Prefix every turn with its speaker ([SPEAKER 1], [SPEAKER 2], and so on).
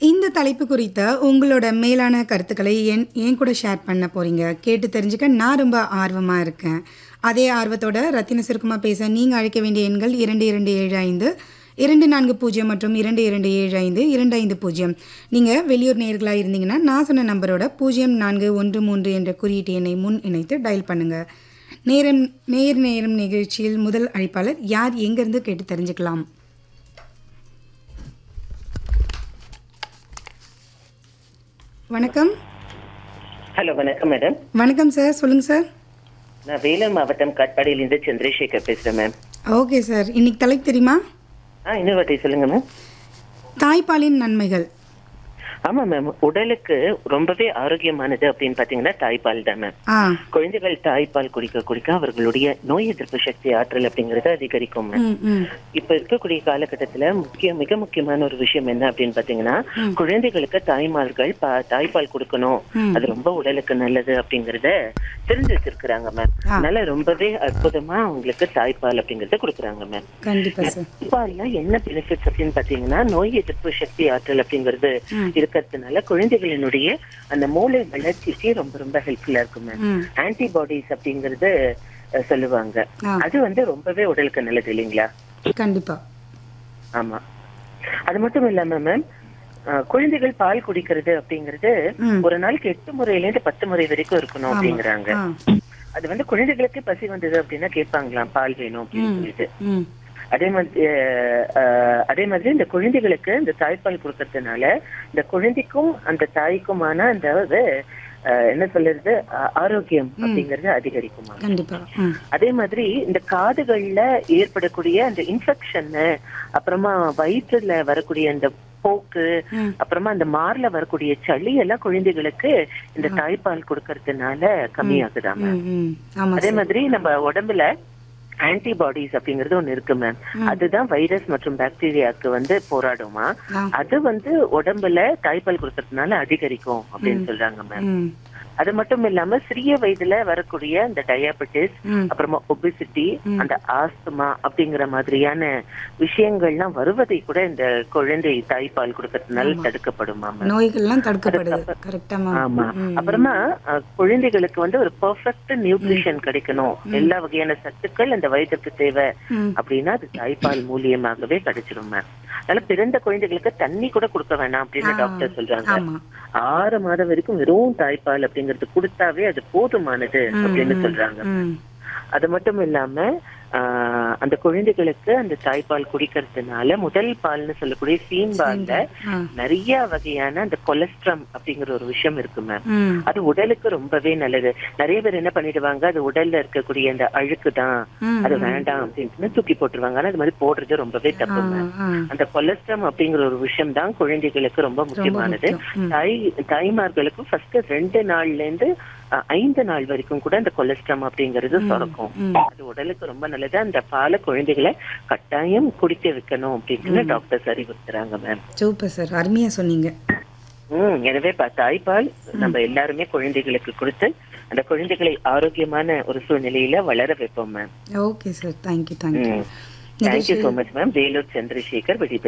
[SPEAKER 1] இந்த தலைப்பு குறித்த உங்களோட மேலான கருத்துக்களை என் என் கூட ஷேர் பண்ண போறீங்க கேட்டு தெரிஞ்சுக்க நான் ரொம்ப ஆர்வமா இருக்கேன் அதே ஆர்வத்தோட ரத்தின சுருக்கமா பேச நீங்க அழைக்க வேண்டிய எண்கள் இரண்டு இரண்டு ஏழு ஐந்து இரண்டு நான்கு பூஜ்ஜியம் மற்றும் இரண்டு இரண்டு ஏழு ஐந்து இரண்டு ஐந்து பூஜ்ஜியம் நீங்கள் வெளியூர் நேர்களாக இருந்தீங்கன்னா நான் சொன்ன நம்பரோட பூஜ்ஜியம் நான்கு ஒன்று மூன்று என்ற குறியீட்டு எண்ணை முன் இணைத்து டயல் பண்ணுங்க நேரம் நேர் நேரம் நிகழ்ச்சியில் முதல் அழைப்பாளர் யார் எங்கேருந்து கேட்டு தெரிஞ்சுக்கலாம் வணக்கம்
[SPEAKER 2] ஹலோ வணக்கம் மேடம்
[SPEAKER 1] வணக்கம் சார் சொல்லுங்கள் சார்
[SPEAKER 2] நான் வேலூர் மாவட்டம் காட்பாடியிலிருந்து சந்திரசேகர் பேசுறேன் மேம்
[SPEAKER 1] ஓகே சார் இன்னைக்கு தலைப்பு தெரியுமா
[SPEAKER 2] ஆ இன்னொரு வாட்டி சொல்லுங்க மேம்
[SPEAKER 1] தாய்ப்பாலின் நன்மைகள்
[SPEAKER 2] ஆமா மேம் உடலுக்கு ரொம்பவே ஆரோக்கியமானது அப்படின்னு பாத்தீங்கன்னா தாய்ப்பால் தான் மேம்
[SPEAKER 1] ஆ
[SPEAKER 2] குழந்தைகள் தாய்ப்பால் குடிக்க குடிக்க அவர்களுடைய நோய் எதிர்ப்பு சக்தி ஆற்றல் அப்படிங்கறது அதிகரிக்கும் மேம்
[SPEAKER 1] ம் ம்
[SPEAKER 2] இப்ப இருக்கக்கூடிய காலகட்டத்துல முக்கிய மிக முக்கியமான ஒரு விஷயம் என்ன அப்படின்னு பாத்தீங்கன்னா குழந்தைகளுக்கு தாய்மார்கள் பா- தாய்ப்பால் கொடுக்கணும்
[SPEAKER 1] ம்.
[SPEAKER 2] அது ரொம்ப உடலுக்கு நல்லது அப்படிங்கறத தெரிஞ்சு வச்சிருக்கிறாங்க மேம்
[SPEAKER 1] ஆ.
[SPEAKER 2] அதனால ரொம்பவே அற்புதமா அவங்களுக்கு தாய்ப்பால் அப்படிங்கறத கொடுக்குறாங்க மேம்
[SPEAKER 1] கண்டிப்பாக சார்
[SPEAKER 2] தாய்ப்பால்ல என்ன பெனிஃபிட்ஸ் அப்படின்னு பாத்தீங்கன்னா நோய் எதிர்ப்பு சக்தி ஆற்றல் அப்படிங்கிறது
[SPEAKER 1] ம்.
[SPEAKER 2] இருக்கிறதுனால குழந்தைகளினுடைய அந்த மூளை வளர்ச்சிக்கு ரொம்ப ரொம்ப ஹெல்ப்ஃபுல்லா இருக்கும் மேம்
[SPEAKER 1] ம்
[SPEAKER 2] ஆன்டிபாடிஸ் அப்படிங்கறது அஹ், சொல்லுவாங்க
[SPEAKER 1] ஆ
[SPEAKER 2] அது வந்து ரொம்பவே உடலுக்கு நல்லது இல்லைங்களா
[SPEAKER 1] கண்டிப்பாக
[SPEAKER 2] ஆமா அது மட்டும் இல்லாம மேம் அஹ், குழந்தைகள் பால் குடிக்கிறது அப்படிங்கிறது
[SPEAKER 1] ம்.
[SPEAKER 2] ஒரு நாளைக்கு எட்டு முறையில இருந்து பத்து முறை வரைக்கும் இருக்கணும்
[SPEAKER 1] ஆமா.
[SPEAKER 2] அப்படிங்கிறாங்க
[SPEAKER 1] ஆ
[SPEAKER 2] அது வந்து குழந்தைகளுக்கு பசி வந்தது அப்படின்னா கேட்பாங்களாம் பால் வேணும் அப்படின்னு சொல்லிட்டு
[SPEAKER 1] ம்
[SPEAKER 2] அதே மாதிரி அஹ், அஹ், அதே மாதிரி இந்த குழந்தைகளுக்கு இந்த தாய்ப்பால் கொடுக்கறதுனால இந்த குழந்தைக்கும் அந்த தாய்க்குமான அந்த இது, அஹ், என்ன சொல்றது அஹ், ஆரோக்கியம் அப்படிங்கறது அதிகரிக்குமா
[SPEAKER 1] கண்டிப்பாக ம்
[SPEAKER 2] அதே மாதிரி இந்த காதுகள்ல ஏற்படக்கூடிய அந்த இன்ஃபெக்ஷன் அப்புறமா வயிற்றுல வரக்கூடிய அந்த போக்கு
[SPEAKER 1] ம்.
[SPEAKER 2] அப்புறமா அந்த மார்ல வரக்கூடிய சளி எல்லாம் குழந்தைகளுக்கு இந்த தாய்ப்பால் கொடுக்கறதுனால கம்மியாகுதாம்
[SPEAKER 1] ம் ம் ஆமாம்
[SPEAKER 2] அதே மாதிரி நம்ம உடம்புல ஆன்டிபாடிஸ் அப்படிங்கிறது ஒண்ணு இருக்கு மேம் அதுதான் வைரஸ் மற்றும் பாக்டீரியாவுக்கு வந்து போராடுமா
[SPEAKER 1] ஆ
[SPEAKER 2] அது வந்து உடம்புல தாய்ப்பால் கொடுக்கறதுனால அதிகரிக்கும் அப்படின்னு சொல்றாங்க மேம்
[SPEAKER 1] ம்
[SPEAKER 2] அது மட்டும் இல்லாம சிறிய வயதுல வரக்கூடிய இந்த டயாபெட்டிஸ்
[SPEAKER 1] ம்
[SPEAKER 2] அப்புறமா ஒபிசிட்டி அந்த ஆஸ்துமா அப்படிங்கிற மாதிரியான விஷயங்கள்லாம் வருவதை கூட இந்த குழந்தை தாய்ப்பால் கொடுக்கறதுனால தடுக்கப்படுமா மேம்
[SPEAKER 1] நோய்கள்லாம் தடுக்கப்படுது கரெக்டாக
[SPEAKER 2] ஆமா
[SPEAKER 1] மேம்
[SPEAKER 2] அப்புறமா அஹ், குழந்தைகளுக்கு வந்து ஒரு பெர்ஃபெக்ட் நியூட்ரிஷன் கிடைக்கணும் எல்லா வகையான சத்துக்கள் அந்த வயிற்றுக்கு தேவை
[SPEAKER 1] ம்
[SPEAKER 2] அப்படின்னா அது தாய்ப்பால் மூலியமாகவே கிடைச்சிடும் மேம் அதனால பிறந்த குழந்தைகளுக்கு தண்ணி கூட கொடுக்க வேணாம் அப்படின்னு டாக்டர் சொல்றாங்க
[SPEAKER 1] ஆமாம்
[SPEAKER 2] ஆறு மாதம் வரைக்கும் வெறும் தாய்ப்பால் அப்படிங்கிறது கொடுத்தாவே அது போதுமானது அப்படின்னு சொல்றாங்க
[SPEAKER 1] ம்
[SPEAKER 2] அது மட்டும் இல்லாம ஆஹ், அந்த குழந்தைகளுக்கு அந்த தாய்ப்பால் குடிக்கிறதுனால முதல் பால்னு சொல்லக்கூடிய சீம்பால்ல
[SPEAKER 1] ஆ
[SPEAKER 2] நிறைய வகையான அந்த கொலஸ்ட்ரம் அப்படிங்கிற ஒரு விஷயம் இருக்கு மேம்
[SPEAKER 1] ம்
[SPEAKER 2] அது உடலுக்கு ரொம்பவே நல்லது நிறைய பேர் என்ன பண்ணிடுவாங்க அது உடல்ல இருக்கக்கூடிய அந்த அழுக்கு தான்
[SPEAKER 1] ம்
[SPEAKER 2] அது வேண்டாம் அப்படின்னு தூக்கி போட்டுருவாங்க ஆனா அது மாதிரி போடுறது ரொம்பவே தப்பு
[SPEAKER 1] ஆ
[SPEAKER 2] மேம்
[SPEAKER 1] ஆ
[SPEAKER 2] அந்த கொலஸ்ட்ரம் அப்படிங்கிற ஒரு விஷயம் தான் குழந்தைகளுக்கு ரொம்ப முக்கியமானது
[SPEAKER 1] முக்கியம். ம்.
[SPEAKER 2] தாய் தாய்மார்களுக்கும் ஃபர்ஸ்ட் ரெண்டு நாள்ல இருந்து அஹ், ஐந்து நாள் வரைக்கும் கூட அந்த கொலஸ்ட்ரம் அப்படிங்கிறது சுரக்கும்
[SPEAKER 1] ம்.
[SPEAKER 2] அது உடலுக்கு ரொம்ப நல்லது அந்த பாலை குழந்தைகளை கட்டாயம் குடிக்க வைக்கணும் அப்படின்னு டாக்டர்ஸ் அறிவுறுத்துறாங்க மேம்
[SPEAKER 1] சூப்பர் சார் அருமையாக சொன்னீங்க
[SPEAKER 2] ம் எனவே பா- தாய்ப்பால் நம்ம எல்லாருமே குழந்தைகளுக்கு கொடுத்து அந்த குழந்தைகளை ஆரோக்கியமான ஒரு சூழ்நிலையில வளர வைப்போம் ma'am
[SPEAKER 1] okay sir thank you thank you
[SPEAKER 2] thank you so much ma'am Vellore Chandrasekar விடி